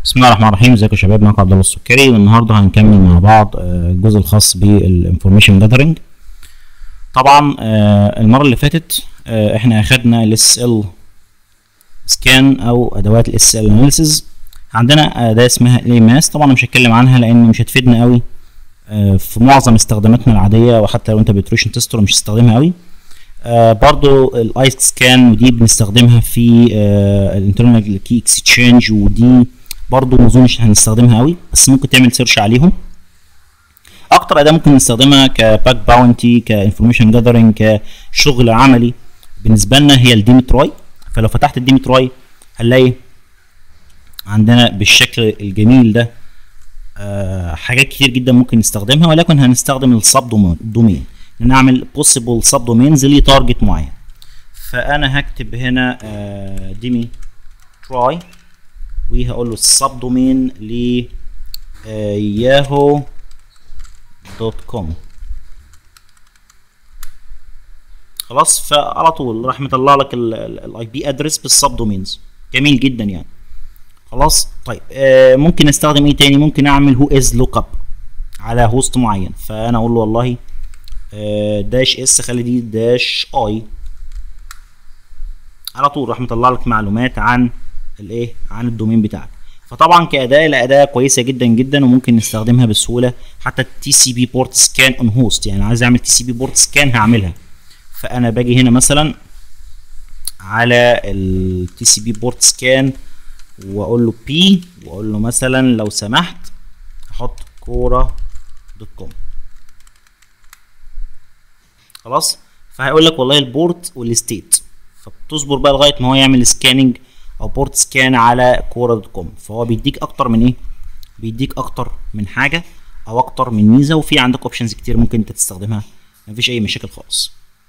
بسم الله الرحمن الرحيم ازيكم يا شباب معاكم عبد الله السكري والنهارده هنكمل مع بعض آه، الجزء الخاص بالانفورميشن جاذرنج طبعا آه، المره اللي فاتت آه، احنا اخدنا الاس ال سكان او ادوات الاس ال اناليسيز عندنا اداه اسمها الاي ماس طبعا أنا مش هتكلم عنها لان مش هتفيدنا قوي آه، في معظم استخداماتنا العاديه وحتى لو انت بتروشن تيستر مش هتستخدمها قوي آه برضو الاي سكان ودي بنستخدمها في آه الانترنال كي اكسشينج ودي برضو ما اظنش هنستخدمها قوي بس ممكن تعمل سيرش عليهم اكتر اداه ممكن نستخدمها كباك باونتي كانفورميشن جاذرنج كشغل عملي بالنسبه لنا هي الديمتراي فلو فتحت الديمتراي هنلاقي عندنا بالشكل الجميل ده آه حاجات كتير جدا ممكن نستخدمها ولكن هنستخدم السب دومين نعمل possible سب دومينز لتارجت معين فانا هكتب هنا آه ديمي تراي وهقول له السب دومين ل ياهو دوت كوم خلاص فعلى طول راح مطلع لك الاي بي ادرس بالسب دومينز جميل جدا يعني خلاص طيب آه ممكن استخدم ايه تاني ممكن اعمل هو از لوك اب على هوست معين فانا اقول له والله آه داش اس خلي دي داش اي على طول راح مطلع لك معلومات عن الايه عن الدومين بتاعك فطبعا كاداه الاداه كويسه جدا جدا وممكن نستخدمها بسهوله حتى التي سي بي بورت سكان اون هوست يعني عايز اعمل تي سي بي بورت سكان هعملها فانا باجي هنا مثلا على التي سي بي بورت سكان واقول له بي واقول له مثلا لو سمحت احط كوره دوت كوم خلاص فهيقول لك والله البورت والستيت فبتصبر بقى لغايه ما هو يعمل سكاننج او بورت سكان على كوره دوت كوم فهو بيديك اكتر من ايه بيديك اكتر من حاجه او اكتر من ميزه وفي عندك اوبشنز كتير ممكن انت تستخدمها مفيش اي مشاكل خالص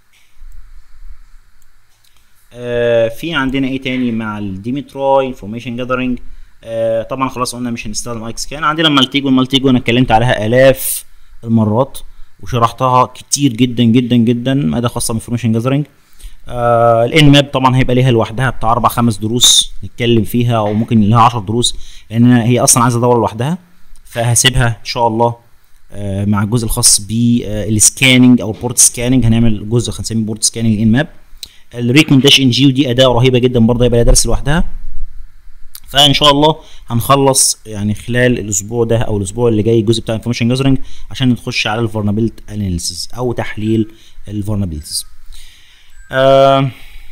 آه في عندنا ايه تاني مع الديمتروي انفورميشن جاذرنج آه طبعا خلاص قلنا مش هنستخدم ايكس سكان عندنا المالتيجو المالتيجو انا اتكلمت عليها الاف المرات وشرحتها كتير جدا جدا جدا اداه خاصه بالانفورميشن جاذرنج آه الان ماب طبعا هيبقى ليها لوحدها بتاع اربع خمس دروس نتكلم فيها او ممكن لها 10 دروس لان هي اصلا عايزه دوره لوحدها فهسيبها ان شاء الله آه مع الجزء الخاص بالسكاننج او البورت سكاننج هنعمل جزء هنسميه بورت سكاننج الان ماب الريكون داش ان جي ودي اداه رهيبه جدا برضه هيبقى لها درس لوحدها فان شاء الله هنخلص يعني خلال الاسبوع ده او الاسبوع اللي جاي الجزء بتاع انفورميشن جاذرنج عشان نخش على الفولنربيلتي اناليسيس او تحليل الفولنربيلتيز آه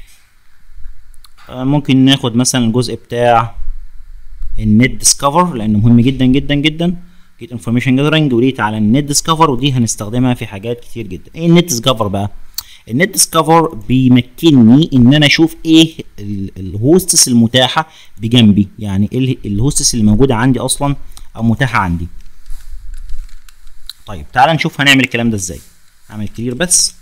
آه ممكن ناخد مثلا الجزء بتاع النت ديسكفر لانه مهم جدا جدا جدا جيت انفورميشن جاذرنج وليت على النت ديسكفر ودي هنستخدمها في حاجات كتير جدا ايه النت ديسكفر بقى النت ديسكفر بيمكنني ان انا اشوف ايه الهوستس المتاحه بجنبي يعني ايه الهوستس اللي موجوده عندي اصلا او متاحه عندي طيب تعال نشوف هنعمل الكلام ده ازاي هعمل كلير بس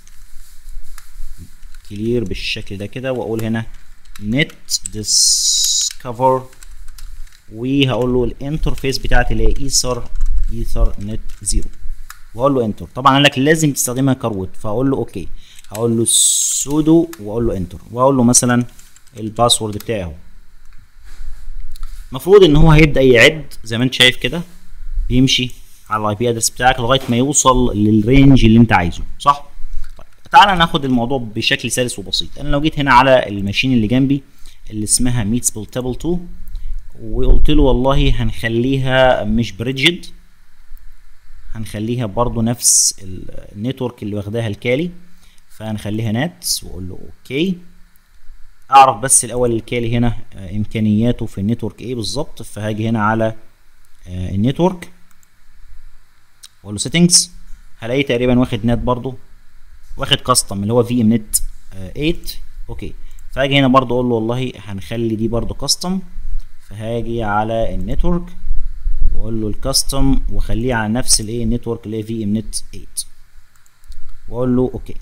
كلير بالشكل ده كده واقول هنا نت ديسكفر وهقول له الانترفيس بتاعتي اللي هي ايثر ايثر نت زيرو واقول له انتر طبعا قال لك لازم تستخدمها كروت فاقول له اوكي هقول له سودو واقول له انتر واقول له مثلا الباسورد بتاعي اهو المفروض ان هو هيبدا يعد زي ما انت شايف كده بيمشي على الاي بي ادرس بتاعك لغايه ما يوصل للرينج اللي انت عايزه صح طيب تعالى ناخد الموضوع بشكل سلس وبسيط انا لو جيت هنا على الماشين اللي جنبي اللي اسمها ميتسبل تابل 2 وقلت له والله هنخليها مش بريدجد هنخليها برضو نفس النتورك اللي واخداها الكالي فهنخليها نات واقول له اوكي اعرف بس الاول الكالي هنا امكانياته في النتورك ايه بالظبط فهاجي هنا على النتورك واقول له سيتنجز هلاقيه تقريبا واخد نت برضو واخد كاستم اللي هو في ام نت 8 اوكي فهاجي هنا برضو اقول له والله هنخلي دي برضو كاستم فهاجي على النتورك واقول له الكاستم واخليه على نفس الايه النتورك اللي هي في ام نت 8 واقول له اوكي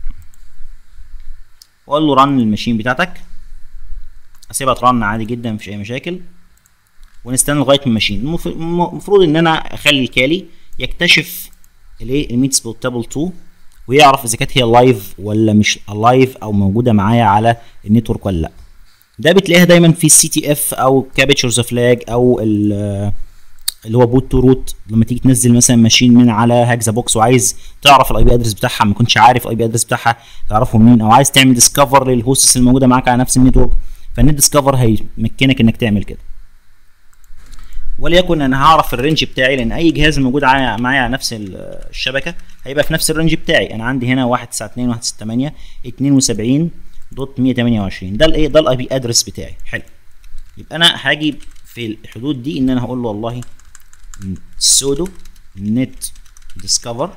واقول له رن الماشين بتاعتك اسيبها ترن عادي جدا مفيش اي مشاكل ونستنى لغايه ما الماشين المفروض ان انا اخلي الكالي يكتشف الايه الميت سبوت تابل 2 ويعرف اذا كانت هي لايف ولا مش لايف او موجوده معايا على النتورك ولا لا ده بتلاقيها دايما في السي تي اف او كابتشرز فلاج او ال- اللي هو بوت تو روت لما تيجي تنزل مثلا ماشين من على هاكزا بوكس وعايز تعرف الاي بي ادرس بتاعها ما كنتش عارف الاي بي ادرس بتاعها تعرفه منين او عايز تعمل ديسكفر للهوستس الموجوده معاك على نفس النتورك فالنت ديسكفر هيمكنك انك تعمل كده وليكن انا هعرف الرينج بتاعي لان اي جهاز موجود ع- معايا على نفس ال- الشبكه هيبقى في نفس الرينج بتاعي انا عندي هنا 192 168 72 دوت 128 ده الايه ده الاي بي ادرس بتاعي حلو يبقى انا هاجي في الحدود دي ان انا هقول له والله سودو نت ديسكفر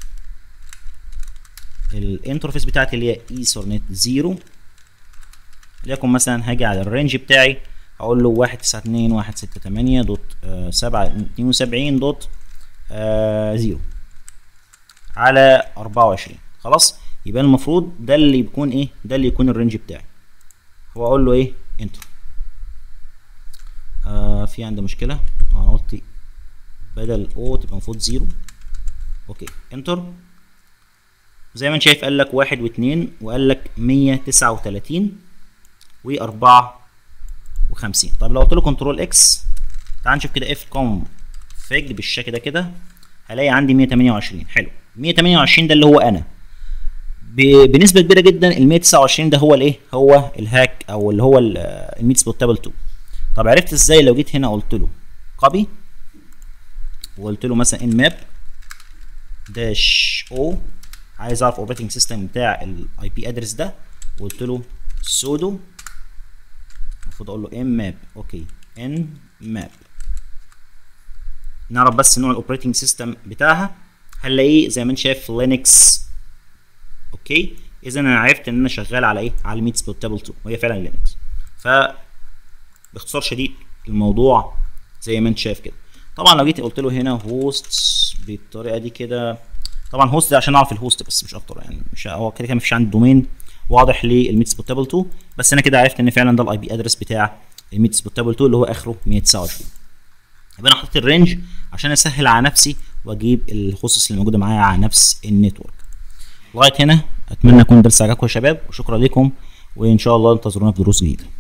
الانترفيس بتاعتي اللي هي ايثرنت 0 ليكن مثلا هاجي على الرينج بتاعي هقول له 192 168 دوت 7 72 دوت 0 على 24 خلاص يبقى المفروض ده اللي يكون ايه ده اللي يكون الرينج بتاعي هو اقول له ايه انتر آه في عندي مشكله انا قلت بدل او تبقى المفروض زيرو اوكي انتر زي ما انت شايف قال لك واحد واثنين وقال لك 139 وأربعة وخمسين طب لو قلت له كنترول اكس تعال نشوف كده اف كوم فيج بالشكل ده كده هلاقي عندي 128 حلو 128 ده اللي هو انا ب- بنسبه كبيره جدا ال 129 ده هو الايه هو الهاك او اللي هو الميت سبوتابل 2 طب عرفت ازاي لو جيت هنا قلت له كوبي وقلت له مثلا ان ماب داش او عايز اعرف اوبريتنج سيستم بتاع الاي بي ادرس ده وقلت له سودو المفروض اقول له ام ماب اوكي ان ماب نعرف بس نوع الاوبريتنج سيستم بتاعها هنلاقيه زي ما انت شايف لينكس اوكي اذا انا عرفت ان انا شغال على ايه على ميت سبوتابل 2 وهي فعلا لينكس ف باختصار شديد الموضوع زي ما انت شايف كده طبعا لو جيت قلت له هنا هوست بالطريقه دي كده طبعا هوست ده عشان اعرف الهوست بس مش اكتر يعني مش هو كده كده مفيش عندي دومين واضح للميت سبوتابل 2 بس انا كده عرفت ان فعلا ده الاي بي ادرس بتاع الميت سبوتابل 2 اللي هو اخره 129 يبقى انا حطيت الرينج عشان اسهل على نفسي واجيب الخصوص اللي موجوده معايا على نفس النتورك لغايه هنا اتمنى يكون درس عجبكم يا شباب وشكرا لكم وان شاء الله انتظرونا في دروس جديده